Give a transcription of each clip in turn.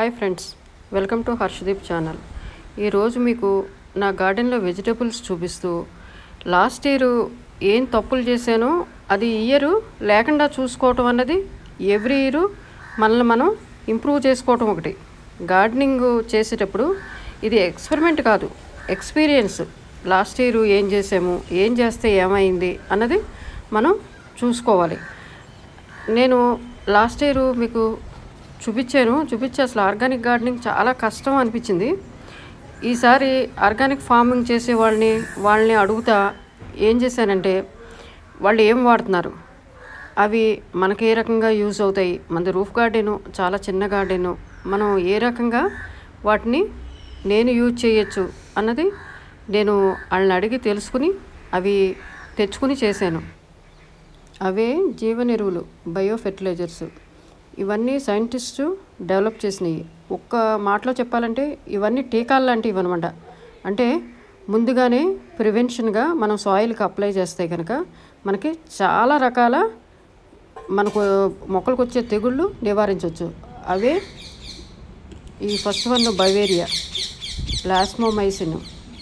hi friends welcome to Harshadeep channel ఈరోజు మీకు నా గార్డెన్లో వెజిటేబుల్స్ చూపిస్తూ లాస్ట్ ఇయర్ ఏం తప్పులు చేశానో అది ఇయర్ లేకుండా చూసుకోవటం అన్నది ఎవ్రీ ఇయర్ మనల్ని మనం ఇంప్రూవ్ చేసుకోవటం ఒకటి గార్డెనింగ్ చేసేటప్పుడు ఇది ఎక్స్పెరిమెంట్ కాదు ఎక్స్పీరియన్స్ లాస్ట్ ఇయర్ ఏం చేసాము ఏం చేస్తే ఏమైంది అన్నది మనం చూసుకోవాలి నేను లాస్ట్ ఇయర్ మీకు చూపించాను చూపించి అసలు ఆర్గానిక్ గార్డెనింగ్ చాలా కష్టం అనిపించింది ఈసారి ఆర్గానిక్ ఫార్మింగ్ చేసే వాళ్ళని వాళ్ళని అడుగుతా ఏం చేశానంటే వాళ్ళు ఏం వాడుతున్నారు అవి మనకి ఏ రకంగా యూజ్ అవుతాయి మనది రూఫ్ గార్డెను చాలా చిన్న గార్డెను మనం ఏ రకంగా వాటిని నేను యూజ్ చేయొచ్చు అన్నది నేను వాళ్ళని అడిగి తెలుసుకుని అవి తెచ్చుకుని చేశాను అవే జీవన ఎరువులు బయో ఫెర్టిలైజర్స్ ఇవన్నీ సైంటిస్టు డెవలప్ చేసినవి ఒక్క మాటలో చెప్పాలంటే ఇవన్నీ టీకాలు లాంటివి అనమాట అంటే ముందుగానే ప్రివెన్షన్గా మనం సాయిల్కి అప్లై చేస్తే కనుక మనకి చాలా రకాల మనకు మొక్కలకు వచ్చే తెగుళ్ళు నివారించవచ్చు అవే ఈ first one Beauveria plasmomycin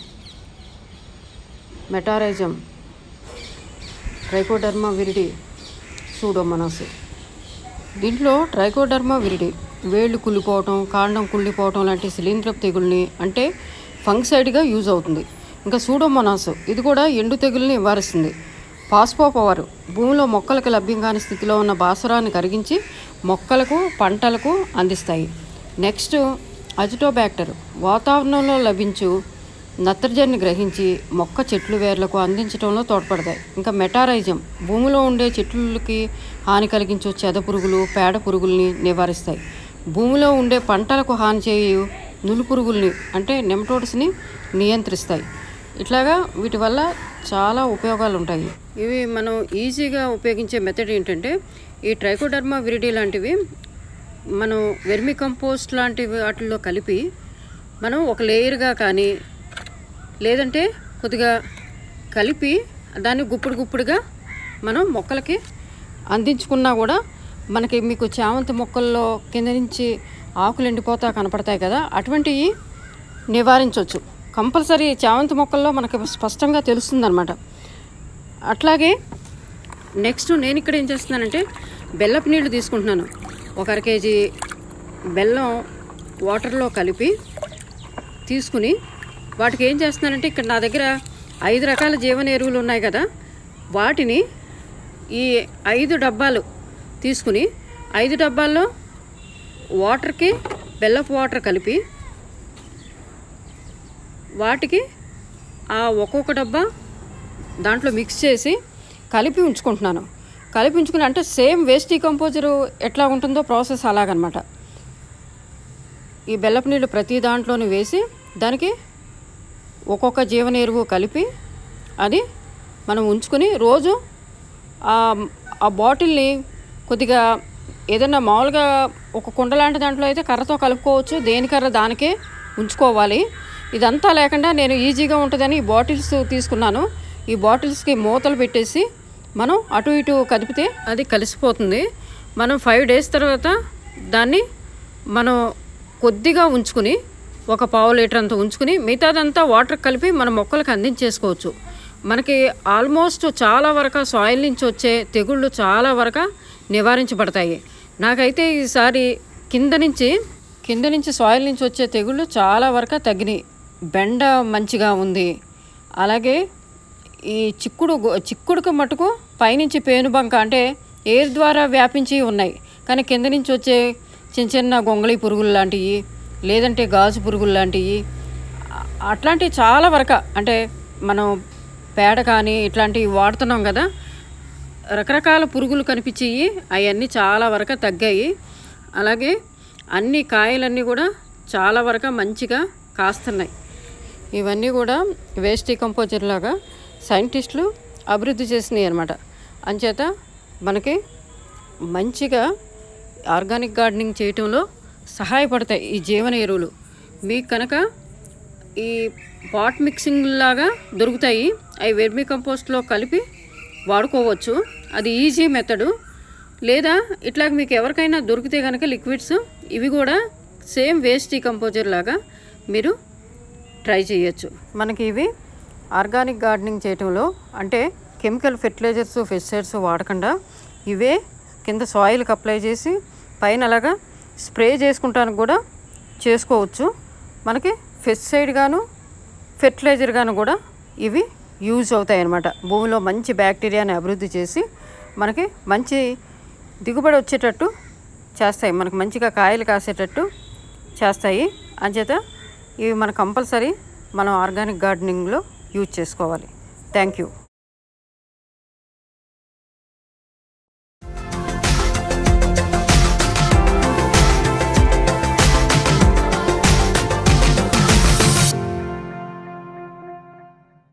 Metarhizium Trichoderma viride Pseudomonas దీంట్లో ట్రైకోడర్మా విరిడి వేళ్ళు కుళ్ళిపోవటం కాండం కుళ్ళిపోవటం లాంటి శిలీంద్రపు తెగుల్ని అంటే ఫంగ్సైడ్గా యూజ్ అవుతుంది ఇంకా సూడోమోనాస్ ఇది కూడా ఎండు తెగుల్ని నివారిస్తుంది పాస్పో పవర్ భూమిలో మొక్కలకు లభ్యం కాని స్థితిలో ఉన్న భాసురాన్ని కరిగించి మొక్కలకు పంటలకు అందిస్తాయి నెక్స్ట్ అజిటోబ్యాక్టర్ వాతావరణంలో లభించు నత్రజన్ని గ్రహించి మొక్క చెట్లు వేర్లకు అందించడంలో తోడ్పడతాయి ఇంకా మెటారైజం భూమిలో ఉండే చెట్లకి హాని కలిగించే చెద పురుగులు పేడ పురుగుల్ని నివారిస్తాయి భూమిలో ఉండే పంటలకు హాని చేయు నులు పురుగుల్ని అంటే నెమటోడ్స్ని నియంత్రిస్తాయి ఇట్లాగా వీటి వల్ల చాలా ఉపయోగాలు ఉంటాయి ఇవి మనం ఈజీగా ఉపయోగించే మెథడ్ ఏంటంటే ఈ ట్రైకోడర్మా విరిడి లాంటివి మనం వెర్మి కంపోస్ట్ లాంటి వాటిల్లో కలిపి మనం ఒక లేయర్గా కానీ లేదంటే కొద్దిగా కలిపి దాన్ని గుప్పుడు గుప్పుడుగా మనం మొక్కలకి అందించుకున్నా కూడా మనకి మీకు చామంతి మొక్కల్లో కింద నుంచి ఆకులు ఎండిపోతా కనపడతాయి కదా అటువంటివి నివారించవచ్చు కంపల్సరీ చామంతి మొక్కల్లో మనకి స్పష్టంగా తెలుస్తుందన్నమాట అట్లాగే నెక్స్ట్ నేను ఇక్కడ ఏం చేస్తున్నానంటే బెల్లపు నీళ్లు తీసుకుంటున్నాను ఒక అర కేజీ బెల్లం వాటర్లో కలిపి తీసుకుని వాటికి ఏం చేస్తున్నానంటే ఇక్కడ నా దగ్గర ఐదు రకాల జీవన ఎరువులు ఉన్నాయి కదా వాటిని ఈ ఐదు డబ్బాలు తీసుకుని ఐదు డబ్బాల్లో వాటర్కి బెల్లపు వాటర్ కలిపి వాటికి ఆ ఒక్కొక్క డబ్బా దాంట్లో మిక్స్ చేసి కలిపి ఉంచుకుంటున్నాను కలిపి ఉంచుకుని అంటే సేమ్ వేస్ట్ డీకంపోజరు ఎట్లా ఉంటుందో ప్రాసెస్ అలాగనమాట ఈ బెల్లపు నీళ్ళు ప్రతి దాంట్లోనూ వేసి దానికి ఒక్కొక్క జీవన ఎరువు కలిపి అది మనం ఉంచుకుని రోజు ఆ బాటిల్ని కొద్దిగా ఏదైనా మామూలుగా ఒక కుండ లాంటి దాంట్లో అయితే కర్రతో కలుపుకోవచ్చు దేని కర్ర దానికే ఉంచుకోవాలి ఇదంతా లేకుండా నేను ఈజీగా ఉంటుందని ఈ బాటిల్స్ తీసుకున్నాను ఈ బాటిల్స్కి మూతలు పెట్టేసి మనం అటు ఇటు కదిపితే అది కలిసిపోతుంది మనం ఫైవ్ డేస్ తర్వాత దాన్ని మనం కొద్దిగా ఉంచుకుని ఒక పావు లీటర్ అంత ఉంచుకుని మిగతాదంతా వాటర్ కలిపి మన మొక్కలకు అందించేసుకోవచ్చు మనకి ఆల్మోస్ట్ చాలా వరకు సాయిల్ నుంచి వచ్చే తెగుళ్ళు చాలా వరకు నివారించబడతాయి నాకైతే ఈసారి కింద నుంచి కింద నుంచి సాయిల్ నుంచి వచ్చే తెగుళ్ళు చాలా వరకు తగ్గినాయి బెండ మంచిగా ఉంది అలాగే ఈ చిక్కుడు చిక్కుడుకు మటుకు పైనుంచి పేనుబంక అంటే ఎయిర్ ద్వారా వ్యాపించి ఉన్నాయి కానీ కింద నుంచి వచ్చే చిన్న చిన్న గొంగళి పురుగులు లాంటివి లేదంటే గాజు పురుగులు లాంటివి అట్లాంటివి చాలా వరకు అంటే మనం పేడ కానీ ఇట్లాంటివి వాడుతున్నాం కదా రకరకాల పురుగులు కనిపించేవి అవన్నీ చాలా వరకు తగ్గాయి అలాగే అన్ని కాయలన్నీ కూడా చాలా వరకు మంచిగా కాస్తున్నాయి ఇవన్నీ కూడా వేస్ట్ డీకంపోజర్ లాగా సైంటిస్టులు అభివృద్ధి చేసినాయి అనమాట అంచేత మనకి మంచిగా ఆర్గానిక్ గార్డెనింగ్ చేయటంలో సహాయపడతాయి ఈ జీవన ఎరువులు మీకు కనుక ఈ పాట్ మిక్సింగ్ లాగా దొరుకుతాయి అవి వెర్మి కంపోస్ట్లో కలిపి వాడుకోవచ్చు అది ఈజీ మెథడు లేదా ఇట్లా మీకు ఎవరికైనా దొరికితే కనుక లిక్విడ్స్ ఇవి కూడా సేమ్ వేస్ట్ డీకంపోజర్ లాగా మీరు ట్రై చేయొచ్చు మనకి ఇవి ఆర్గానిక్ గార్డెనింగ్ చేయటంలో అంటే కెమికల్ ఫెర్టిలైజర్స్ పెస్టిసైడ్స్ వాడకుండా ఇవే కింద సాయిల్కి అప్లై చేసి పైన అలాగా స్ప్రే చేసుకుంటానికి కూడా చేసుకోవచ్చు మనకి పెస్టిసైడ్ గాను ఫెర్టిలైజర్ గాను కూడా ఇవి యూజ్ అవుతాయి అన్నమాట భూమిలో మంచి బ్యాక్టీరియాని అభివృద్ధి చేసి మనకి మంచి దిగుబడి వచ్చేటట్టు చేస్తాయి మనకు మంచిగా కాయలు కాసేటట్టు చేస్తాయి అంచేత ఇవి మన కంపల్సరీ మనం ఆర్గానిక్ గార్డెనింగ్లో యూజ్ చేసుకోవాలి థ్యాంక్ యూ